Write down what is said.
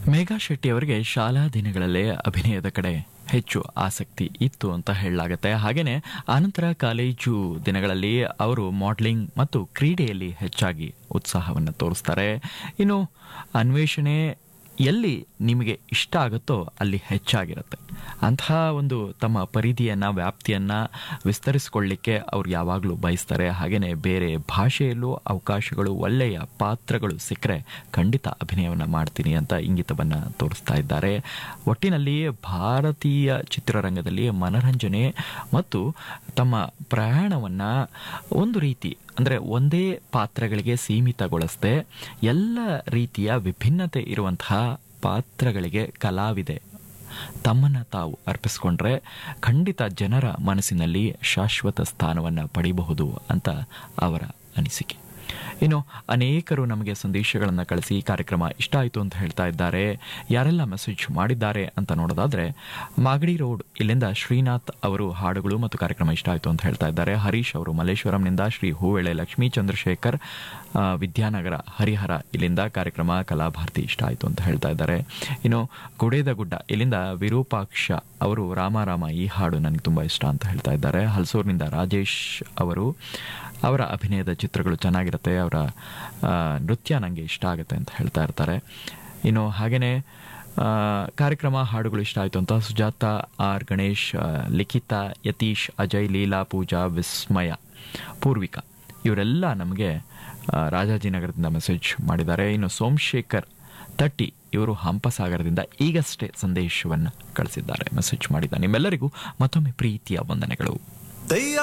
ಮೇಘಾ ಶೆಟ್ಟಿ ಅವರಿಗೆ ಶಾಲಾ ದಿನಗಳಲ್ಲೇ ಅಭಿನಯದ ಕಡೆ ಹೆಚ್ಚು ಆಸಕ್ತಿ ಇತ್ತು ಅಂತ ಹೇಳಲಾಗುತ್ತೆ ಹಾಗೇನೆ ಆನಂತರ ಕಾಲೇಜು ದಿನಗಳಲ್ಲಿ ಅವರು ಮಾಡಲಿಂಗ್ ಮತ್ತು ಕ್ರೀಡೆಯಲ್ಲಿ ಹೆಚ್ಚಾಗಿ ಉತ್ಸಾಹವನ್ನು ತೋರಿಸ್ತಾರೆ ಇನ್ನು ಅನ್ವೇಷಣೆ ಎಲ್ಲಿ ನಿಮಗೆ ಇಷ್ಟ ಆಗುತ್ತೋ ಅಲ್ಲಿ ಹೆಚ್ಚಾಗಿರುತ್ತೆ ಅಂತಹ ಒಂದು ತಮ್ಮ ಪರಿಧಿಯನ್ನ ವ್ಯಾಪ್ತಿಯನ್ನ ವಿಸ್ತರಿಸಿಕೊಳ್ಳಿಕ್ಕೆ ಅವ್ರು ಯಾವಾಗಲೂ ಬಯಸ್ತಾರೆ ಹಾಗೆಯೇ ಬೇರೆ ಭಾಷೆಯಲ್ಲೂ ಅವಕಾಶಗಳು ಒಳ್ಳೆಯ ಪಾತ್ರಗಳು ಸಿಕ್ಕರೆ ಖಂಡಿತ ಅಭಿನಯವನ್ನು ಮಾಡ್ತೀನಿ ಅಂತ ಇಂಗಿತವನ್ನು ತೋರಿಸ್ತಾ ಇದ್ದಾರೆ ಒಟ್ಟಿನಲ್ಲಿ ಭಾರತೀಯ ಚಿತ್ರರಂಗದಲ್ಲಿ ಮನರಂಜನೆ ಮತ್ತು ತಮ್ಮ ಪ್ರಯಾಣವನ್ನು ಒಂದು ರೀತಿ ಅಂದರೆ ಒಂದೇ ಪಾತ್ರಗಳಿಗೆ ಸೀಮಿತಗೊಳಿಸದೆ ಎಲ್ಲ ರೀತಿಯ ವಿಭಿನ್ನತೆ ಇರುವಂತಹ ಪಾತ್ರಗಳಿಗೆ ಕಲಾವಿದೆ ತಮ್ಮನ್ನು ತಾವು ಅರ್ಪಿಸ್ಕೊಂಡ್ರೆ ಖಂಡಿತ ಜನರ ಮನಸ್ಸಿನಲ್ಲಿ ಶಾಶ್ವತ ಸ್ಥಾನವನ್ನು ಪಡಿಬಹುದು ಅಂತ ಅವರ ಅನಿಸಿಕೆ ಇನ್ನು ಅನೇಕರು ನಮಗೆ ಸಂದೇಶಗಳನ್ನು ಕಳಿಸಿ ಈ ಕಾರ್ಯಕ್ರಮ ಇಷ್ಟ ಆಯಿತು ಅಂತ ಹೇಳ್ತಾ ಇದ್ದಾರೆ ಯಾರೆಲ್ಲ ಮೆಸೇಜ್ ಮಾಡಿದ್ದಾರೆ ಅಂತ ನೋಡೋದಾದ್ರೆ ಮಾಗಡಿ ರೋಡ್ ಇಲ್ಲಿಂದ ಶ್ರೀನಾಥ್ ಅವರು ಹಾಡುಗಳು ಮತ್ತು ಕಾರ್ಯಕ್ರಮ ಇಷ್ಟ ಆಯಿತು ಅಂತ ಹೇಳ್ತಾ ಇದ್ದಾರೆ ಹರೀಶ್ ಅವರು ಮಲ್ಲೇಶ್ವರಂನಿಂದ ಶ್ರೀ ಹೂವೆಳೆ ಲಕ್ಷ್ಮೀ ಚಂದ್ರಶೇಖರ್ ಆ, ವಿದ್ಯಾನಗರ ಹರಿಹರ ಇಲ್ಲಿಂದ ಕಾರ್ಯಕ್ರಮ ಕಲಾಭಾರತಿ ಇಷ್ಟ ಆಯಿತು ಅಂತ ಹೇಳ್ತಾ ಇದ್ದಾರೆ ಇನ್ನು ಗುಡೇದ ಗುಡ್ಡ ಇಲ್ಲಿಂದ ವಿರೂಪಾಕ್ಷ ಅವರು ರಾಮಾರಾಮ ಈ ಹಾಡು ನನಗೆ ತುಂಬ ಇಷ್ಟ ಅಂತ ಹೇಳ್ತಾ ಇದ್ದಾರೆ ಹಲ್ಸೂರಿನಿಂದ ರಾಜೇಶ್ ಅವರು ಅವರ ಅಭಿನಯದ ಚಿತ್ರಗಳು ಚೆನ್ನಾಗಿರುತ್ತೆ ಅವರ ಆ, ನೃತ್ಯ ನನಗೆ ಇಷ್ಟ ಆಗುತ್ತೆ ಅಂತ ಹೇಳ್ತಾ ಇರ್ತಾರೆ ಇನ್ನು ಹಾಗೆಯೇ ಆ, ಕಾರ್ಯಕ್ರಮ ಹಾಡುಗಳು ಇಷ್ಟ ಆಯಿತು ಅಂತ ಸುಜಾತ ಆರ್ ಗಣೇಶ್ ಆ, ಲಿಖಿತಾ ಯತೀಶ್ ಅಜಯ್ ಲೀಲಾ ಪೂಜಾ ವಿಸ್ಮಯ ಪೂರ್ವಿಕಾ ಇವರೆಲ್ಲ ನಮಗೆ ಆ, ರಾಜಾಜಿನಗರದಿಂದ ಮೆಸೇಜ್ ಮಾಡಿದ್ದಾರೆ ಇನ್ನು ಸೋಮಶೇಖರ್ ತಟ್ಟಿ ಇವರು ಹಂಪಸಾಗರದಿಂದ ಈಗಷ್ಟೇ ಸಂದೇಶವನ್ನು ಕಳಿಸಿದ್ದಾರೆ ಮೆಸೇಜ್ ಮಾಡಿದ್ದಾರೆ ನಿಮ್ಮೆಲ್ಲರಿಗೂ ಮತ್ತೊಮ್ಮೆ ಪ್ರೀತಿಯ ವಂದನೆಗಳು ದಯ್ಯ